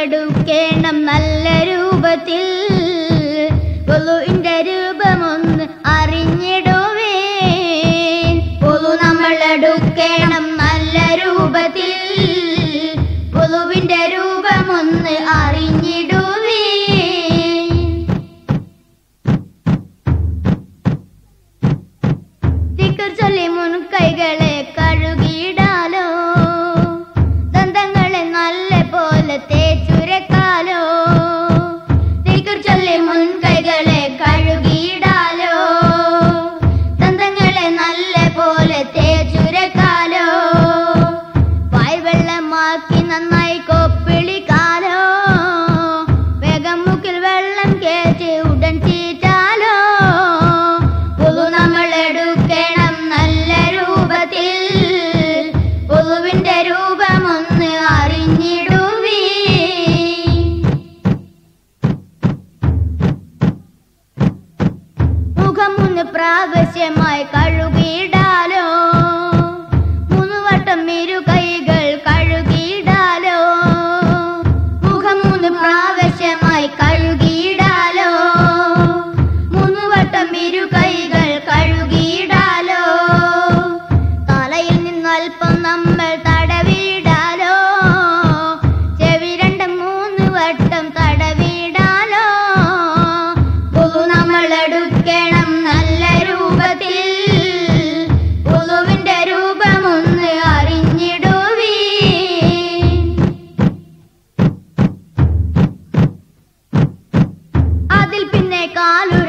എടുക്കേണം നല്ല രൂപത്തിൽ പൊതുവിന്റെ രൂപമൊന്ന് അറിഞ്ഞിടുവേ പൊതു നമ്മൾ എടുക്കേണം നല്ല രൂപത്തിൽ പൊതുവിന്റെ രൂപമൊന്ന് അറിഞ്ഞിടുവേ ദിക്കർ ചൊല്ലി മുൻകൈകളെ കഴുകിയിടാലോ ദന്തങ്ങളെ നല്ല പോലെ തേച്ചുരക്കാലോ ദിക്കർ ചൊല്ലി മുൻകൈകളെ കഴുകിയിടാലോ ദന്തങ്ങളെ നല്ല പോലെ തേച്ചുരക്കാലോ വായ്വെള്ളമാക്കി നന്നായി കൊപ്പിളിക്കാലോ വേഗം മുക്കിൽ വെള്ളം കേറ്റി ഉടൻ ചീറ്റാലോ പൊതു നമ്മൾ എടുക്കണം നല്ല രൂപത്തിൽ പൊതുവിന്റെ രൂപമൊന്ന് അറിഞ്ഞിടുവീ മുഖം മൂന്ന് പ്രാവശ്യമായി കഴുകിയിടാലോ മൂന്ന് വട്ടം ഇരു കൈകൾ കഴുകിയിടാലോ മുഖം മൂന്ന് പ്രാവശ്യമായി കഴുകിയിടാലോ മൂന്ന് വട്ടം ഇരു കൈകൾ കഴുകിയിടാലോ തലയിൽ നിന്നൽപ്പം നമ്മൾ തടവിടാലോ ചെവി രണ്ട് മൂന്ന് വട്ടം തടവിടാലോ പൊതു നമ്മൾ എടുക്കണം നല്ല രൂപത്തിൽ പൊതുവിന്റെ രൂപമൊന്ന് അറിഞ്ഞിടുവീ അതിൽ പിന്നെ കാലു